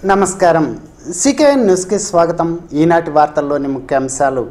నమస్కారం సికేఎన్ న్యూస్కి స్వాగతం ఈనాటి వార్తల్లోని ముఖ్యాంశాలు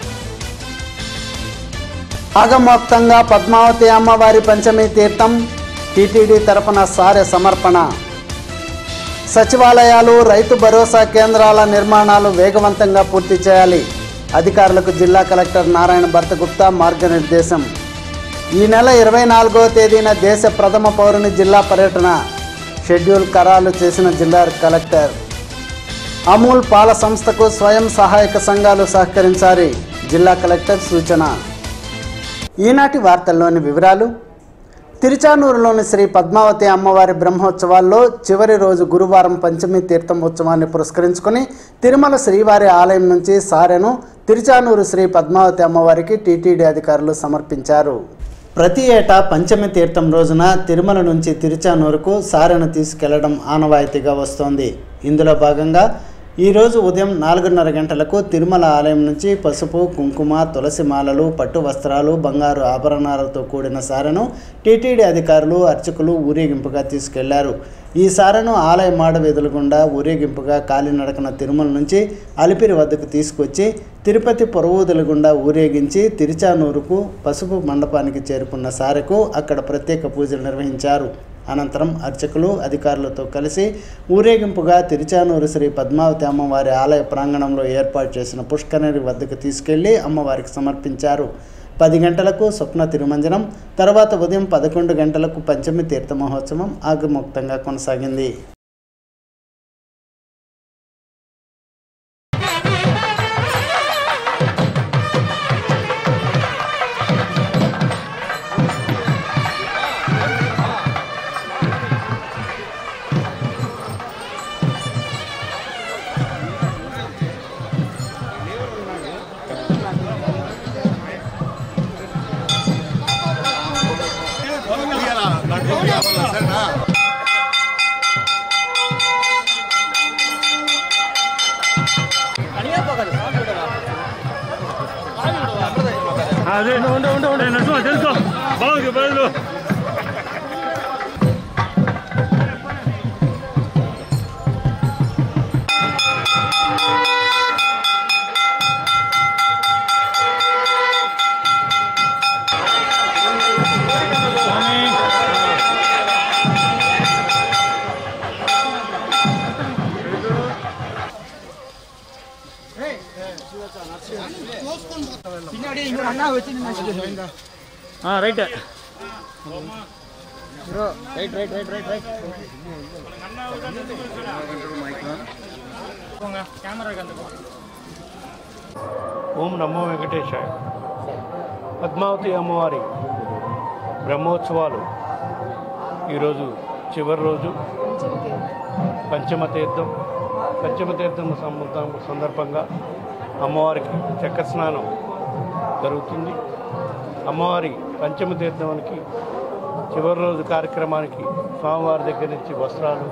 ఆగమోక్తంగా పద్మావతి అమ్మవారి పంచమి తీర్థం టీటీడీ తరపున సారె సమర్పణ సచివాలయాలు రైతు భరోసా కేంద్రాల నిర్మాణాలు వేగవంతంగా పూర్తి చేయాలి అధికారులకు జిల్లా కలెక్టర్ నారాయణ భర్తగుప్తా మార్గనిర్దేశం ఈ నెల ఇరవై నాలుగో తేదీన దేశ ప్రథమ పౌరుని జిల్లా పర్యటన షెడ్యూల్ ఖరారు చేసిన జిల్లా కలెక్టర్ అమూల్ పాల సంస్థకు స్వయం సహాయక సంఘాలు సహకరించాలి జిల్లా కలెక్టర్ సూచన ఈనాటి వార్తల్లోని వివరాలు తిరుచానూరులోని శ్రీ పద్మావతి అమ్మవారి బ్రహ్మోత్సవాల్లో చివరి రోజు గురువారం పంచమి తీర్థం ఉత్సవాన్ని పురస్కరించుకుని తిరుమల శ్రీవారి ఆలయం నుంచి సారెను తిరుచానూరు శ్రీ పద్మావతి అమ్మవారికి టీటీడీ అధికారులు సమర్పించారు ప్రతి ఏటా పంచమి తీర్థం రోజున తిరుమల నుంచి తిరుచానూరుకు సారెను తీసుకెళ్లడం ఆనవాయితీగా వస్తోంది ఇందులో భాగంగా ఈరోజు ఉదయం నాలుగున్నర గంటలకు తిరుమల ఆలయం నుంచి పసుపు కుంకుమ తులసి మాలలు పట్టు వస్త్రాలు బంగారు ఆభరణాలతో కూడిన సారెను టీటీడీ అధికారులు అర్చకులు ఊరేగింపుగా తీసుకెళ్లారు ఈ సారెను ఆలయ మాడ వీధుల గుండా ఊరేగింపుగా కాలినడకన తిరుమల నుంచి అలిపిరి వద్దకు తీసుకొచ్చి తిరుపతి పొరవూదుల గుండా ఊరేగించి తిరుచానూరుకు పసుపు మండపానికి చేరుకున్న సారెకు అక్కడ ప్రత్యేక పూజలు నిర్వహించారు అనంతరం అర్చకులు అధికారులతో కలిసి ఊరేగింపుగా తిరుచానూరు శ్రీ పద్మావతి అమ్మవారి ఆలయ ప్రాంగణంలో ఏర్పాటు చేసిన పుష్కరిణి వద్దకు తీసుకెళ్లి అమ్మవారికి సమర్పించారు పది గంటలకు స్వప్న తిరుమంజనం తర్వాత ఉదయం పదకొండు గంటలకు పంచమి తీర్థ మహోత్సవం ఆగముక్తంగా కొనసాగింది అదే ఉండే ఉండే ఉండే నడుచుకో తెలుసుకో బాగుంది బదులు రైట్ ఓం నమో వెంకటేశాయ పద్మావతి అమ్మవారి బ్రహ్మోత్సవాలు ఈరోజు చివరి రోజు పంచమ తీర్థం పంచమ తీర్థం సంబంధం సందర్భంగా అమ్మవారికి చక్ర స్నానం జరుగుతుంది అమ్మవారి పంచమ తీర్థానికి చివరి రోజు కార్యక్రమానికి స్వామివారి దగ్గర నుంచి వస్త్రాలు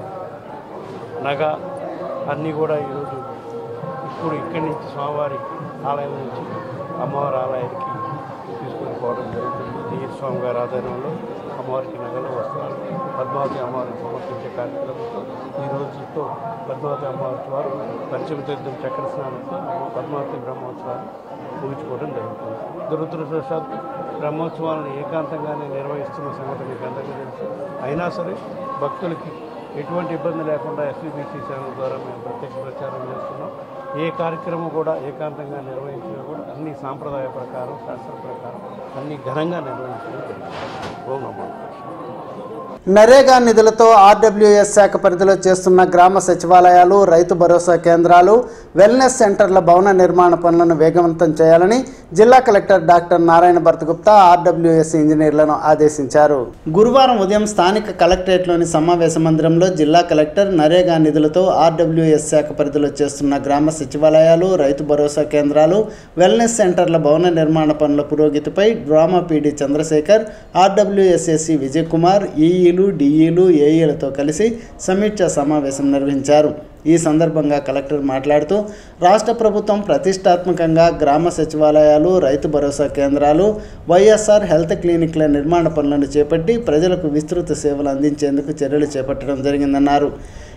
నగ అన్నీ కూడా ఈరోజు ఇప్పుడు ఇక్కడి నుంచి స్వామివారి ఆలయం నుంచి అమ్మవారి ఆలయానికి తీసుకొని పోవడం జరుగుతుంది తీర్ స్వామి గారి ఆధ్వర్యంలో అమ్మవారికి నగలు వస్త్రాలు పద్మావతి అమ్మవారికి సమర్పించే కార్యక్రమంతో ఈ రోజుతో పద్మావతి అమ్మవారి వారు పంచమ తీర్థం చక్ర స్నానంతో పద్మావతి బ్రహ్మోత్సవాలు ముగించుకోవడం జరుగుతుంది దురదృష్టవశాత్తు బ్రహ్మోత్సవాలను ఏకాంతంగానే నిర్వహిస్తున్న సంగతి మీకు అందరికీ తెలుసు అయినా సరే భక్తులకి ఎటువంటి ఇబ్బంది లేకుండా ఎస్వీబీసీ ఛానల్ ద్వారా మేము ప్రత్యక్ష ప్రచారం చేస్తున్నాం ఏ కార్యక్రమం కూడా ఏకాంతంగా నిర్వహించినా కూడా అన్ని సాంప్రదాయ ప్రకారం శాస్త్ర ప్రకారం అన్ని ఘనంగా నిర్వహించడం జరుగుతుంది ఓం నమో నరేగా నిధులతో ఆర్డబ్ల్యూఎస్ శాఖ పరిధిలో చేస్తున్న గ్రామ సచివాలయాలు రైతు భరోసా కేంద్రాలు వెల్నెస్ సెంటర్ల భవన నిర్మాణ పనులను వేగవంతం చేయాలని జిల్లా collector doctor Narayana Bharat Gupta RWS ఇంజనీర్లను ఆదేశించారు గురువారం ఉదయం స్థానిక కలెక్టరేట్లోని సమావేశ మందిరంలో జిల్లా కలెక్టర్ నరేగా నిధులతో ఆర్డబ్ల్యూఎస్ శాఖ పరిధిలో చేస్తున్న గ్రామ సచివాలయాలు రైతు భరోసా కేంద్రాలు వెల్నెస్ సెంటర్ల భవన నిర్మాణ పనుల పురోగతిపై డ్రామా పీడీ చంద్రశేఖర్ ఆర్డబ్ల్యూఎస్ఎస్సి విజయ్ కుమార్ ఈఈలు డిఈలు ఏఈలతో కలిసి సమీక్ష సమావేశం నిర్వహించారు ఈ సందర్భంగా కలెక్టర్ మాట్లాడుతూ రాష్ట్ర ప్రభుత్వం ప్రతిష్టాత్మకంగా గ్రామ సచివాలయాలు రైతు భరోసా కేంద్రాలు వైఎస్ఆర్ హెల్త్ క్లినిక్ల నిర్మాణ పనులను చేపట్టి ప్రజలకు విస్తృత సేవలు అందించేందుకు చర్యలు చేపట్టడం జరిగిందన్నారు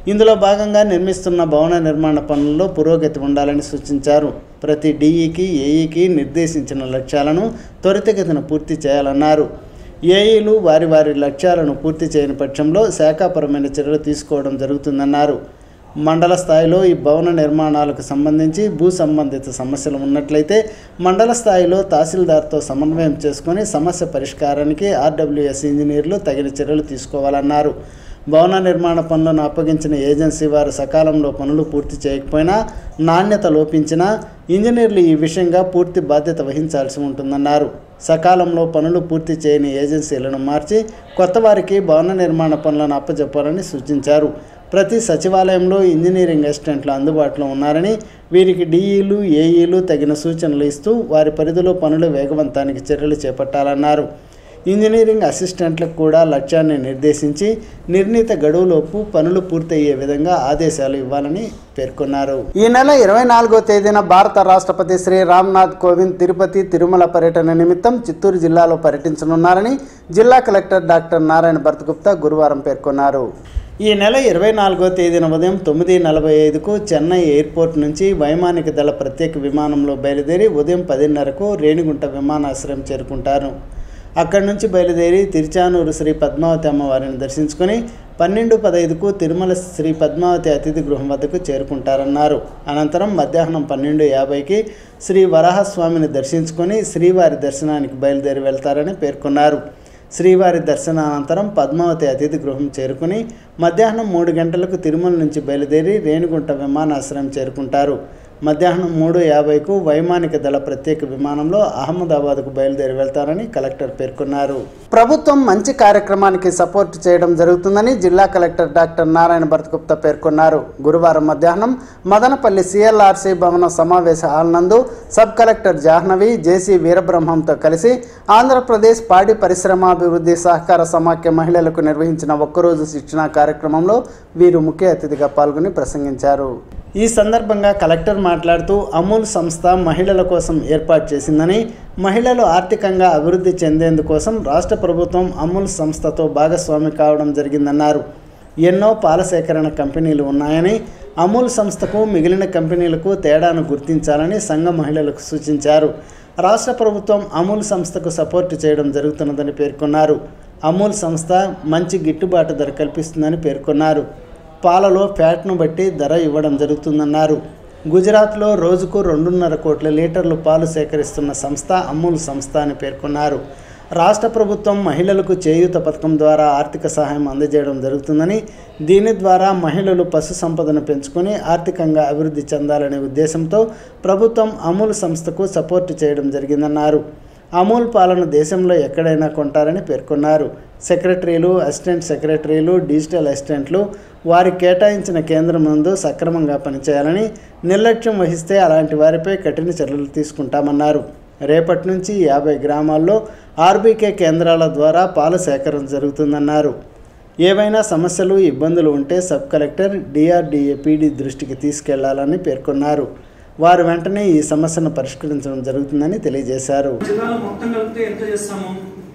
ఇందులో భాగంగా నిర్మిస్తున్న భవన నిర్మాణ పనుల్లో పురోగతి ఉండాలని సూచించారు ప్రతి డీఈకి ఏఈకి నిర్దేశించిన లక్ష్యాలను త్వరితగతిన పూర్తి చేయాలన్నారు ఏఈలు వారి వారి లక్ష్యాలను పూర్తి చేయని పక్షంలో శాఖాపరమైన చర్యలు తీసుకోవడం జరుగుతుందన్నారు మండల స్థాయిలో ఈ భవన నిర్మాణాలకు సంబంధించి భూ సంబంధిత సమస్యలు ఉన్నట్లయితే మండల స్థాయిలో తహసీల్దార్తో సమన్వయం చేసుకొని సమస్య పరిష్కారానికి ఆర్డబ్ల్యూఎస్ ఇంజనీర్లు తగిన చర్యలు తీసుకోవాలన్నారు భవన నిర్మాణ పనులను అప్పగించిన ఏజెన్సీ వారు సకాలంలో పనులు పూర్తి చేయకపోయినా నాణ్యత లోపించినా ఇంజనీర్లు ఈ విషయంగా పూర్తి బాధ్యత వహించాల్సి ఉంటుందన్నారు సకాలంలో పనులు పూర్తి చేయని ఏజెన్సీలను మార్చి కొత్త వారికి భవన నిర్మాణ పనులను అప్పచెప్పాలని సూచించారు ప్రతి సచివాలయంలో ఇంజనీరింగ్ అసిస్టెంట్లు అందుబాటులో ఉన్నారని వీరికి డిఈలు ఏఈలు తగిన సూచనలు ఇస్తూ వారి పరిధిలో పనుల వేగవంతానికి చర్యలు చేపట్టాలన్నారు ఇంజనీరింగ్ అసిస్టెంట్లకు కూడా లక్ష్యాన్ని నిర్దేశించి నిర్ణీత గడువులోపు పనులు పూర్తయ్యే విధంగా ఆదేశాలు ఇవ్వాలని పేర్కొన్నారు ఈ నెల ఇరవై నాలుగో తేదీన భారత రాష్ట్రపతి శ్రీ రామ్నాథ్ కోవింద్ తిరుపతి తిరుమల పర్యటన నిమిత్తం చిత్తూరు జిల్లాలో పర్యటించనున్నారని జిల్లా కలెక్టర్ డాక్టర్ నారాయణ భరతగుప్తా గురువారం పేర్కొన్నారు ఈ నెల ఇరవై నాలుగో తేదీన ఉదయం తొమ్మిది నలభై ఐదుకు చెన్నై ఎయిర్పోర్ట్ నుంచి వైమానిక దళ ప్రత్యేక విమానంలో బయలుదేరి ఉదయం పదిన్నరకు రేణిగుంట విమానాశ్రయం చేరుకుంటారు అక్కడి నుంచి బయలుదేరి తిరుచానూరు శ్రీ పద్మావతి అమ్మవారిని దర్శించుకొని పన్నెండు పదైదుకు తిరుమల శ్రీ పద్మావతి అతిథి గృహం వద్దకు చేరుకుంటారన్నారు అనంతరం మధ్యాహ్నం పన్నెండు యాభైకి శ్రీ వరాహస్వామిని దర్శించుకొని శ్రీవారి దర్శనానికి బయలుదేరి వెళ్తారని పేర్కొన్నారు శ్రీవారి దర్శనానంతరం పద్మావతి అతిథి గృహం చేరుకుని మధ్యాహ్నం మూడు గంటలకు తిరుమల నుంచి బయలుదేరి రేణిగుంట విమానాశ్రయం చేరుకుంటారు మధ్యాహ్నం మూడు యాభైకు వైమానిక దళ ప్రత్యేక విమానంలో అహ్మదాబాద్కు బయలుదేరి వెళ్తారని కలెక్టర్ పేర్కొన్నారు ప్రభుత్వం మంచి కార్యక్రమానికి సపోర్ట్ చేయడం జరుగుతుందని జిల్లా కలెక్టర్ డాక్టర్ నారాయణ భరతగుప్తా పేర్కొన్నారు గురువారం మధ్యాహ్నం మదనపల్లి సిఎల్ఆర్సి భవనం సమావేశ హాల్ నందు సబ్ కలెక్టర్ జాహ్నవి జేసీ వీరబ్రహ్మంతో కలిసి ఆంధ్రప్రదేశ్ పాడి పరిశ్రమాభివృద్ధి సహకార సమాఖ్య మహిళలకు నిర్వహించిన ఒక్కరోజు శిక్షణ కార్యక్రమంలో వీరు ముఖ్య అతిథిగా పాల్గొని ప్రసంగించారు ఈ సందర్భంగా కలెక్టర్ మాట్లాడుతూ అమూల్ సంస్థ మహిళల కోసం ఏర్పాటు చేసిందని మహిళలు ఆర్థికంగా అభివృద్ధి చెందేందుకోసం రాష్ట్ర ప్రభుత్వం అమూల్ సంస్థతో భాగస్వామి కావడం జరిగిందన్నారు ఎన్నో పాల సేకరణ కంపెనీలు ఉన్నాయని అమూల్ సంస్థకు మిగిలిన కంపెనీలకు తేడాను గుర్తించాలని సంఘ మహిళలకు సూచించారు రాష్ట్ర ప్రభుత్వం అమూల్ సంస్థకు సపోర్టు చేయడం జరుగుతున్నదని పేర్కొన్నారు అమూల్ సంస్థ మంచి గిట్టుబాటు ధర కల్పిస్తుందని పేర్కొన్నారు పాలలో ఫ్యాట్ను బట్టి ధర ఇవ్వడం జరుగుతుందన్నారు గుజరాత్లో రోజుకు రెండున్నర కోట్ల లీటర్లు పాలు సేకరిస్తున్న సంస్థ అమూల్ సంస్థ అని పేర్కొన్నారు రాష్ట్ర ప్రభుత్వం మహిళలకు చేయూత పథకం ద్వారా ఆర్థిక సహాయం అందజేయడం జరుగుతుందని దీని ద్వారా మహిళలు పశు సంపదను పెంచుకొని ఆర్థికంగా అభివృద్ధి చెందాలనే ఉద్దేశంతో ప్రభుత్వం అమూల్ సంస్థకు సపోర్టు చేయడం జరిగిందన్నారు అమూల్ పాలను దేశంలో ఎక్కడైనా కొంటారని పేర్కొన్నారు సెక్రటరీలు అసిస్టెంట్ సెక్రటరీలు డిజిటల్ అసిస్టెంట్లు వారి కేటాయించిన కేంద్రం నందు సక్రమంగా పనిచేయాలని నిర్లక్ష్యం వహిస్తే అలాంటి వారిపై కఠిన చర్యలు తీసుకుంటామన్నారు రేపటి నుంచి యాభై గ్రామాల్లో ఆర్బీకే కేంద్రాల ద్వారా పాల సేకరణ జరుగుతుందన్నారు ఏవైనా సమస్యలు ఇబ్బందులు ఉంటే సబ్ కలెక్టర్ డిఆర్డీఏ పీడీ దృష్టికి తీసుకెళ్లాలని పేర్కొన్నారు వారు వెంటనే ఈ సమస్యను పరిష్కరించడం జరుగుతుందని తెలియజేశారు జిల్లాలో మొత్తం కలిపితే ఎంత చేస్తాము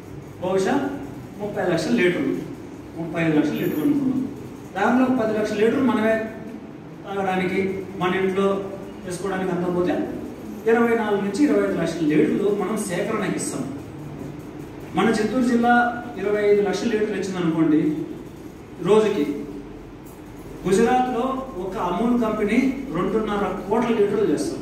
బహుశా ముప్పై లక్షల లీటర్లు ముప్పై ఐదు లక్షల లీటర్లు అనుకున్నాం దాంట్లో పది లక్షల లీటర్లు మనమే తాగడానికి మన ఇంట్లో వేసుకోవడానికి అంతా పోతే ఇరవై నాలుగు నుంచి ఇరవై ఐదు లక్షల లీటర్లు మనం సేకరణకి ఇస్తాం మన చిత్తూరు జిల్లా ఇరవై ఐదు లక్షల లీటర్లు ఇచ్చిందనుకోండి రోజుకి గుజరాత్లో ఒక అమూల్ కంపెనీ రెండున్నర కోట్ల లీటర్లు చేస్తుంది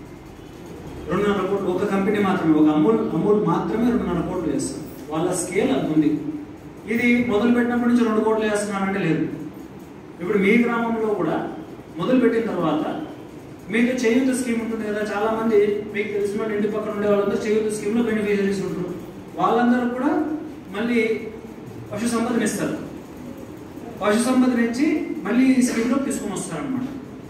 రెండున్నర కోట్లు ఒక కంపెనీ మాత్రమే ఒక అమూల్ అమూల్ మాత్రమే రెండున్నర కోట్లు చేస్తుంది వాళ్ళ స్కేల్ అంత ఉంది ఇది మొదలు పెట్టినప్పటి నుంచి రెండు కోట్లు వేస్తున్నారంటే లేదు ఇప్పుడు మీ గ్రామంలో కూడా మొదలు పెట్టిన తర్వాత మీకు చేయూత స్కీమ్ ఉంటుంది కదా చాలా మంది మీకు తెలిసిన వాళ్ళు ఇంటి పక్కన ఉండే వాళ్ళందరూ చేయూత స్కీమ్ లో బెనిఫిషరీస్ ఉంటారు వాళ్ళందరూ కూడా మళ్ళీ పశు సంపదన ఇస్తారు పశు సంపదన ఇచ్చి మళ్ళీ ఈ స్కీమ్ లో తీసుకొని వస్తారనమాట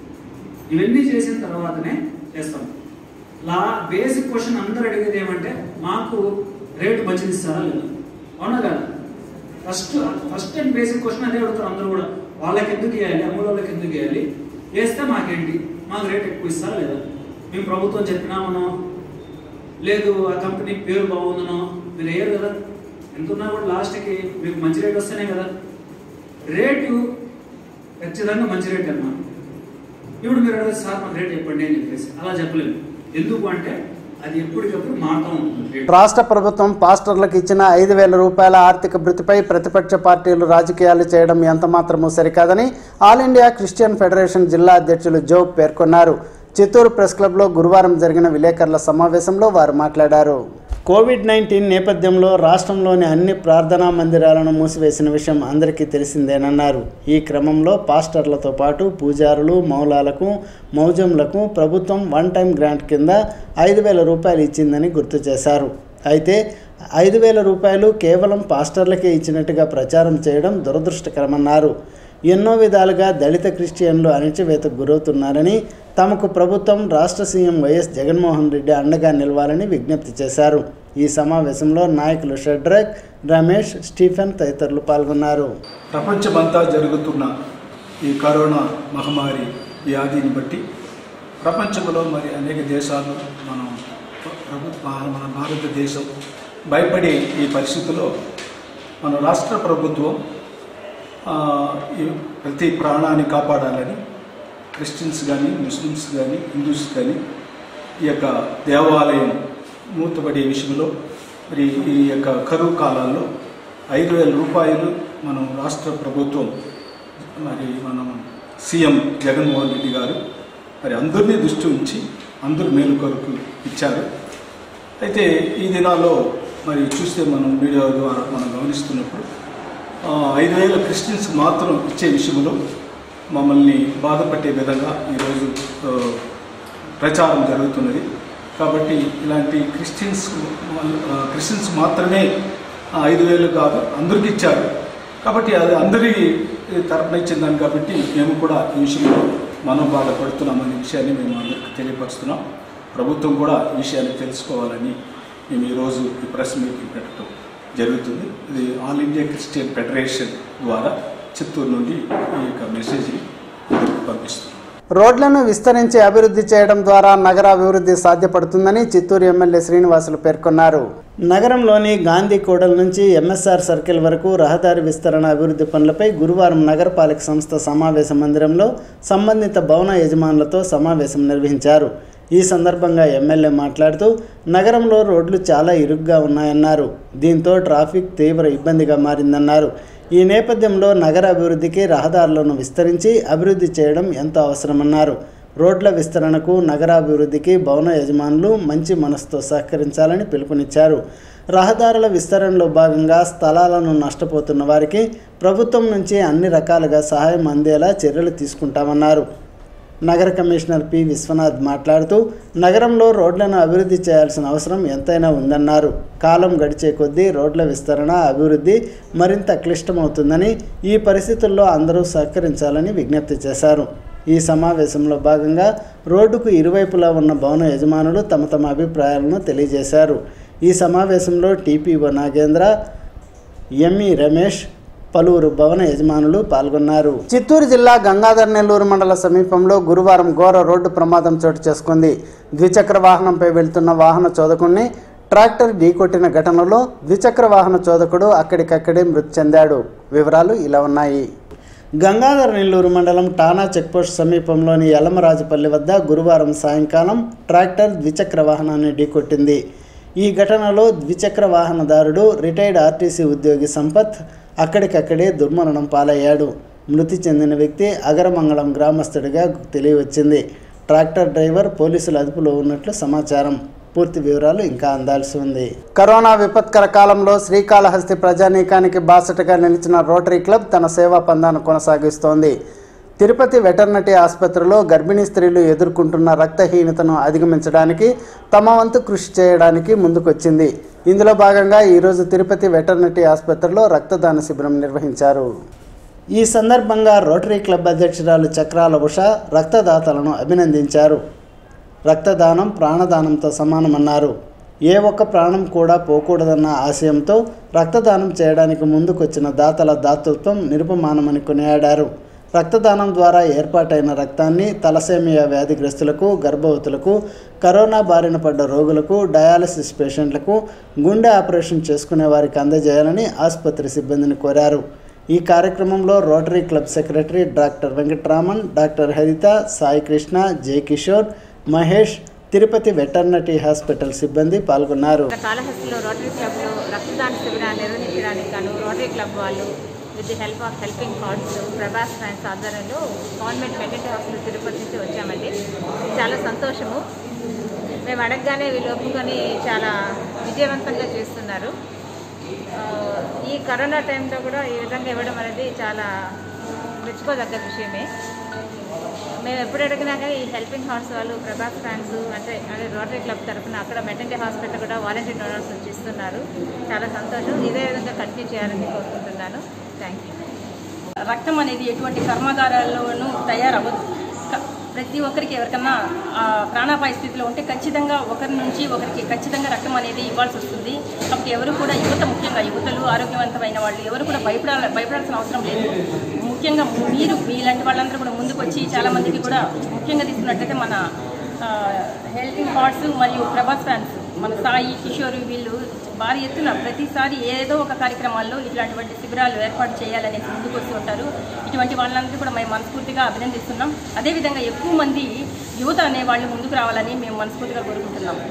ఇవన్నీ చేసిన తర్వాతనే చేస్తాం లా బేసిక్ క్వశ్చన్ అందరూ అడిగేది ఏమంటే మాకు రేటు మంచిది ఇస్తారా లేదా అవునా కదా first first and basic question అదే అడుగుతారు అందరూ కూడా వాళ్ళకి ఎందుకు ఇవ్వాలి అమ్ముల వాళ్ళకి ఎందుకు ఇవ్వాలి వేస్తే మాకేంటి మాకు రేట్ ఎక్కువ ఇస్తారా లేదా మేము ప్రభుత్వం చెప్పినామనో లేదు ఆ కంపెనీ పేరు బాగుందనో మీరు వేయరు కదా ఎంత ఉన్నా కూడా లాస్ట్కి మీకు మంచి రేట్ వస్తేనే కదా రేటు ఖచ్చితంగా మంచి రేట్ అన్నాను ఇప్పుడు మీరు అడిగితే సార్ మాకు రేట్ చెప్పండి అని చెప్పేసి అలా చెప్పలేము ఎందుకు అంటే అది ఎప్పటికప్పుడు మారుతూ ఉంటుంది రేట్ రాష్ట్ర ప్రభుత్వం పాస్టర్లకు ఇచ్చిన ఐదు వేల రూపాయల ఆర్థిక భృతిపై ప్రతిపక్ష పార్టీలు రాజకీయాలు చేయడం ఎంతమాత్రమూ సరికాదని ఆల్ ఇండియా క్రిస్టియన్ ఫెడరేషన్ జిల్లా అధ్యక్షులు జోబ్ పేర్కొన్నారు చిత్తూరు ప్రెస్ క్లబ్లో గురువారం జరిగిన విలేకరుల సమావేశంలో వారు మాట్లాడారు కోవిడ్ నైన్టీన్ నేపథ్యంలో రాష్ట్రంలోని అన్ని ప్రార్థనా మందిరాలను మూసివేసిన విషయం అందరికీ తెలిసిందేనన్నారు ఈ క్రమంలో పాస్టర్లతో పాటు పూజారులు మౌలాలకు మౌజంలకు ప్రభుత్వం వన్ టైం గ్రాంట్ కింద ఐదు వేల రూపాయలు ఇచ్చిందని గుర్తు చేశారు అయితే ఐదు వేల రూపాయలు కేవలం పాస్టర్లకే ఇచ్చినట్టుగా ప్రచారం చేయడం దురదృష్టకరమన్నారు ఎన్నో విధాలుగా దళిత క్రిస్టియన్లు అణచివేతకు గురవుతున్నారని తమకు ప్రభుత్వం రాష్ట్ర సీఎం వైఎస్ జగన్మోహన్ రెడ్డి అండగా నిలవాలని విజ్ఞప్తి చేశారు ఈ సమావేశంలో నాయకులు షడ్రక్ రమేష్ స్టీఫెన్ తదితరులు పాల్గొన్నారు ప్రపంచమంతా జరుగుతున్న ఈ కరోనా మహమ్మారి వ్యాధిని బట్టి ప్రపంచంలో మరి అనేక దేశాలు మనం ప్రభు మన భారతదేశం భయపడే ఈ పరిస్థితిలో మన రాష్ట్ర ప్రభుత్వం ఆ, ఈ ప్రతి ప్రాణాన్ని కాపాడాలని క్రిస్టియన్స్ కానీ ముస్లిమ్స్ కానీ హిందూస్ కానీ ఈ యొక్క దేవాలయం మూతపడే విషయంలో మరి ఈ యొక్క కరువు కాలాల్లో ఐదు వేల రూపాయలు మనం రాష్ట్ర ప్రభుత్వం మరి మనం సీఎం జగన్మోహన్ రెడ్డి గారు మరి అందరినీ దృష్టి ఉంచి అందరూ మేలు కొరకు ఇచ్చారు అయితే ఈ దినాల్లో మరి చూస్తే మనం మీడియా ద్వారా మనం గమనిస్తున్నప్పుడు ఆ, ఐదు వేల క్రిస్టియన్స్ మాత్రం ఇచ్చే విషయంలో మమ్మల్ని బాధపట్టే విధంగా ఈరోజు ఆ, ప్రచారం జరుగుతున్నది కాబట్టి ఇలాంటి క్రిస్టియన్స్ ఆ, క్రిస్టియన్స్ మాత్రమే ఆ, ఐదు వేలు కాదు అందరికీ ఇచ్చారు కాబట్టి అది అందరి తరపున ఇచ్చిందని కాబట్టి మేము కూడా ఈ విషయంలో మనం బాధపడుతున్నామనే విషయాన్ని మేము అందరికీ తెలియపరుస్తున్నాం ప్రభుత్వం కూడా ఈ విషయాన్ని తెలుసుకోవాలని మేము ఈరోజు ఈ ప్రెస్ మీటింగ్ పెట్టడం జరుగుతుంది ఇది ఆల్ ఇండియా క్రిస్టియన్ ఫెడరేషన్ ద్వారా చిత్తూరు నుండి ఈ యొక్క మెసేజ్ని పంపిస్తున్నాం రోడ్లను విస్తరించి అభివృద్ధి చేయడం ద్వారా నగర అభివృద్ధి సాధ్యపడుతుందని చిత్తూరు ఎమ్మెల్యే శ్రీనివాసులు పేర్కొన్నారు నగరంలోని గాంధీ కూడల నుంచి ఎంఎస్ఆర్ సర్కిల్ వరకు రహదారి విస్తరణ అభివృద్ధి పనులపై గురువారం నగరపాలక సంస్థ సమావేశ మందిరంలో సంబంధిత భవన యజమానులతో సమావేశం నిర్వహించారు ఈ సందర్భంగా ఎమ్మెల్యే మాట్లాడుతూ నగరంలో రోడ్లు చాలా ఇరుగ్గా ఉన్నాయన్నారు దీంతో ట్రాఫిక్ తీవ్ర ఇబ్బందిగా మారిందన్నారు ఈ నేపథ్యంలో నగర అభివృద్ధికి రహదారులను విస్తరించి అభివృద్ధి చేయడం ఎంతో అవసరమన్నారు రోడ్ల విస్తరణకు నగరాభివృద్ధికి భవన యజమానులు మంచి మనసుతో సహకరించాలని పిలుపునిచ్చారు రహదారుల విస్తరణలో భాగంగా స్థలాలను నష్టపోతున్న వారికి ప్రభుత్వం నుంచి అన్ని రకాలుగా సహాయం అందేలా చర్యలు తీసుకుంటామన్నారు నగర కమిషనర్ పి విశ్వనాథ్ మాట్లాడుతూ నగరంలో రోడ్లను అభివృద్ధి చేయాల్సిన అవసరం ఎంతైనా ఉందన్నారు కాలం గడిచే కొద్దీ రోడ్ల విస్తరణ అభివృద్ధి మరింత క్లిష్టమవుతుందని ఈ పరిస్థితుల్లో అందరూ సహకరించాలని విజ్ఞప్తి చేశారు ఈ సమావేశంలో భాగంగా రోడ్డుకు ఇరువైపులా ఉన్న భవన యజమానులు తమ తమ అభిప్రాయాలను తెలియజేశారు ఈ సమావేశంలో టీపీఓ నాగేంద్ర ఎంఈ రమేష్ పలువురు భవన యజమానులు పాల్గొన్నారు చిత్తూరు జిల్లా గంగాధర్ నెల్లూరు మండల సమీపంలో గురువారం ఘోర రోడ్డు ప్రమాదం చోటు చేసుకుంది ద్విచక్ర వాహనంపై వెళ్తున్న వాహన చోదకుణ్ణి ట్రాక్టర్ ఢీకొట్టిన ఘటనలో ద్విచక్ర వాహన చోదకుడు అక్కడికక్కడే మృతి చెందాడు వివరాలు ఇలా ఉన్నాయి గంగాధర నెల్లూరు మండలం టానా చెక్పోస్ట్ సమీపంలోని యలమరాజుపల్లి వద్ద గురువారం సాయంకాలం ట్రాక్టర్ ద్విచక్ర వాహనాన్ని ఢీకొట్టింది ఈ ఘటనలో ద్విచక్ర వాహనదారుడు రిటైర్డ్ ఆర్టీసీ ఉద్యోగి సంపత్ అక్కడికక్కడే దుర్మరణం పాలయ్యాడు మృతి చెందిన వ్యక్తి అగరమంగళం గ్రామస్తుడిగా తెలియవచ్చింది ట్రాక్టర్ డ్రైవర్ పోలీసుల అదుపులో ఉన్నట్లు సమాచారం పూర్తి వివరాలు ఇంకా అందాల్సి ఉంది కరోనా విపత్కర కాలంలో శ్రీకాళహస్తి ప్రజానీకానికి బాసటగా నిలిచిన రోటరీ క్లబ్ తన సేవా పందాను కొనసాగిస్తోంది తిరుపతి వెటర్నరీ ఆసుపత్రిలో గర్భిణీ స్త్రీలు ఎదుర్కొంటున్న రక్తహీనతను అధిగమించడానికి తమ వంతు కృషి చేయడానికి ముందుకొచ్చింది ఇందులో భాగంగా ఈరోజు తిరుపతి వెటర్నరీ ఆసుపత్రిలో రక్తదాన శిబిరం నిర్వహించారు ఈ సందర్భంగా రోటరీ క్లబ్ అధ్యక్షురాలు చక్రాల ఉష రక్తదాతలను అభినందించారు రక్తదానం ప్రాణదానంతో సమానమన్నారు ఏ ఒక్క ప్రాణం కూడా పోకూడదన్న ఆశయంతో రక్తదానం చేయడానికి ముందుకొచ్చిన దాతల దాతృత్వం నిరుపమానమని కొనియాడారు రక్తదానం ద్వారా ఏర్పాటైన రక్తాన్ని తలసేమియా వ్యాధిగ్రస్తులకు గర్భవతులకు కరోనా బారిన పడ్డ రోగులకు డయాలసిస్ పేషెంట్లకు గుండె ఆపరేషన్ చేసుకునే వారికి అందజేయాలని ఆసుపత్రి సిబ్బందిని కోరారు ఈ కార్యక్రమంలో Rotary club secretary doctor Venkatraman doctor Haritha Sai Krishna Jayakishore Mahesh Tirupati veterinary hospital సిబ్బంది పాల్గొన్నారు కాళహస్తిలో రోటరీ క్లబ్లో రక్తదాన శిబిరాన్ని నిర్వహించడానికి గాను రోటరీ క్లబ్ వాళ్ళు with the help of helping hearts Prabhas fans ఆధ్వర్యంలో గవర్నమెంట్ మెడికల్ హాస్పిటల్ తిరుపతి నుంచి వచ్చామండి చాలా సంతోషము మేము అడగగానే వీళ్ళు ఒప్పుకొని చాలా విజయవంతంగా చేస్తున్నారు ఆ, ఈ కరోనా టైంలో కూడా ఈ విధంగా ఇవ్వడం అనేది చాలా మెచ్చుకోదగ్గ విషయమే మేము ఎప్పుడు అడిగినా కానీ ఈ హెల్పింగ్ హార్ట్స్ వాళ్ళు ప్రభాస్ ఫ్యాన్స్ అంటే అదే రోటరీ క్లబ్ తరఫున అక్కడ మెటర్నిటీ హాస్పిటల్ కూడా వాలంటీర్ డోనర్స్ వచ్చి ఇస్తున్నారు చాలా సంతోషం ఇదే విధంగా కంటిన్యూ చేయాలని కోరుకుంటున్నాను థ్యాంక్ యూ రక్తం అనేది ఎటువంటి కర్మాగారాల్లోనూ తయారవ్వదు క- ప్రతి ఒక్కరికి ఎవరికన్నా ఆ, ప్రాణాపాయ స్థితిలో ఉంటే ఖచ్చితంగా ఒకరి నుంచి ఒకరికి ఖచ్చితంగా రక్తం అనేది ఇవ్వాల్సి వస్తుంది కాబట్టి ఎవరు కూడా యువత ముఖ్యంగా యువతలు ఆరోగ్యవంతమైన వాళ్ళు ఎవరు కూడా భయపడాల భయపడాల్సిన అవసరం లేదు ముఖ్యంగా మీరు మీలాంటి వాళ్ళందరూ కూడా ముందుకు వచ్చి చాలా మందికి కూడా ముఖ్యంగా తీసుకున్నట్లయితే మన హెల్పింగ్ హార్ట్స్ మరియు ప్రభాస్ ఫ్యాన్స్ మన సాయి కిషోర్ వీళ్ళు భారీ ఎత్తున ప్రతిసారి ఏదో ఒక కార్యక్రమాల్లో ఇట్లాంటి శిబిరాలు ఏర్పాటు చేయాలనేసి ముందుకు వస్తూ ఉంటారు ఇటువంటి వాళ్ళందరూ కూడా మేము మనస్ఫూర్తిగా అభినందిస్తున్నాం అదేవిధంగా ఎక్కువ మంది యువత అనే వాళ్ళు ముందుకు రావాలని మేము మనస్ఫూర్తిగా కోరుకుంటున్నాం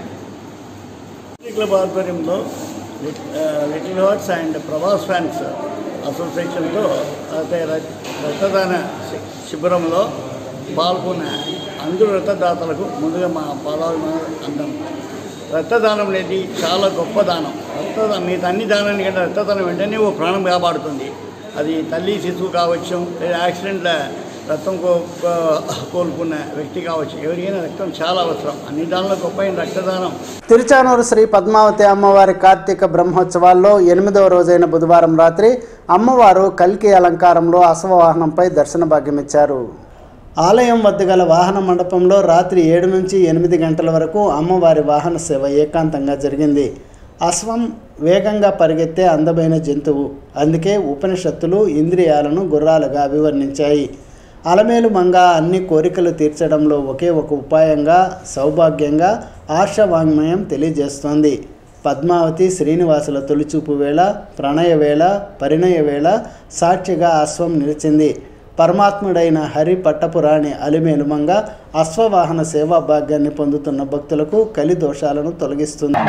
ఈ క్లబ్ ఆధ్వర్యంలో లిట్- ఆ, little hearts and Prabhas fans అసోసియేషన్తో అయితే రక్- రక్తదాన శి- శిబిరంలో పాల్గొన్న అందరూ రక్తదాతలకు ముందుగా మా పాల్గొన అందం రక్తదానం అనేది చాలా గొప్ప దానం రక్తదానం మిగతా అన్ని దానాన్ని కంటే రక్తదానం వెంటనే ఓ ప్రాణం కాపాడుతుంది అది తల్లి శిశువు కావచ్చు లేదా యాక్సిడెంట్ల రక్తం కో కో- కోల్పోన్న వ్యక్తి కావచ్చు ఎవరికైనా రక్తం చాలా అవసరం అన్ని దానిలో గొప్ప అయిన రక్తదానం తిరుచానూరు శ్రీ పద్మావతి అమ్మవారి కార్తీక బ్రహ్మోత్సవాల్లో ఎనిమిదవ రోజైన బుధవారం రాత్రి అమ్మవారు కల్కి అలంకారంలో అశ్వవాహనంపై దర్శన భాగ్యమిచ్చారు ఆలయం వద్ద గల వాహన మండపంలో రాత్రి ఏడు నుంచి ఎనిమిది గంటల వరకు అమ్మవారి వాహన సేవ ఏకాంతంగా జరిగింది అశ్వం వేగంగా పరిగెత్తే అందమైన జంతువు అందుకే ఉపనిషత్తులు ఇంద్రియాలను గుర్రాలుగా అభివర్ణించాయి అలమేలు మంగ అన్ని కోరికలు తీర్చడంలో ఒకే ఒక ఉపాయంగా సౌభాగ్యంగా ఆర్షవాంగ్మయం తెలియజేస్తోంది పద్మావతి శ్రీనివాసుల తొలిచూపు వేళ ప్రణయ వేళ పరిణయ వేళ సాక్షిగా అశ్వం నిలిచింది పరమాత్ముడైన హరి పట్టపురాణి అలిమేలుమంగ అశ్వవాహన సేవా భాగ్యాన్ని పొందుతున్న భక్తులకు కలి దోషాలను తొలగిస్తుంది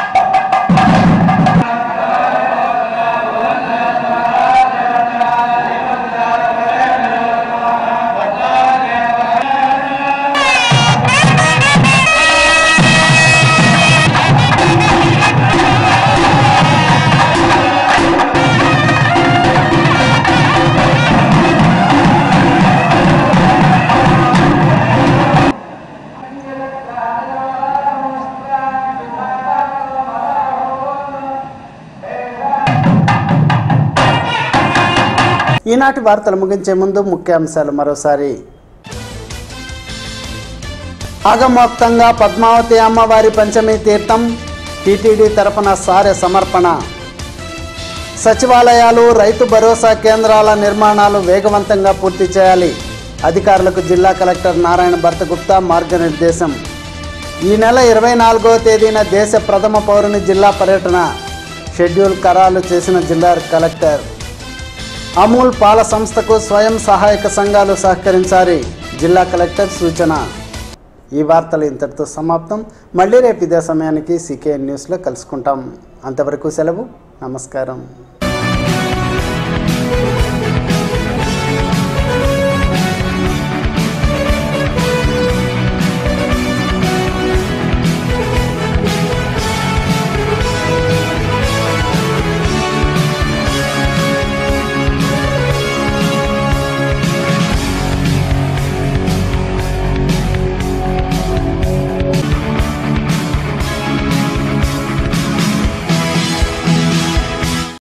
ఈనాటి వార్తలు ముగించే ముందు ముఖ్యాంశాలు మరోసారి ఆగమోక్తంగా పద్మావతి అమ్మవారి పంచమి తీర్థం టీటీడీ తరపున సారె సమర్పణ సచివాలయాలు రైతు భరోసా కేంద్రాల నిర్మాణాలు వేగవంతంగా పూర్తి చేయాలి అధికారులకు జిల్లా కలెక్టర్ నారాయణ భర్తగుప్తా మార్గనిర్దేశం ఈ నెల ఇరవై నాలుగవ తేదీన దేశ ప్రథమ పౌరుని జిల్లా పర్యటన షెడ్యూల్ ఖరారు చేసిన జిల్లా కలెక్టర్ అమూల్ పాల సంస్థకు స్వయం సహాయక సంఘాలు సహకరించాలి జిల్లా కలెక్టర్ సూచన ఈ వార్తలు ఇంతటితో సమాప్తం మళ్ళీ రేపు ఇదే సమయానికి సీకే న్యూస్లో కలుసుకుంటాం అంతవరకు సెలవు నమస్కారం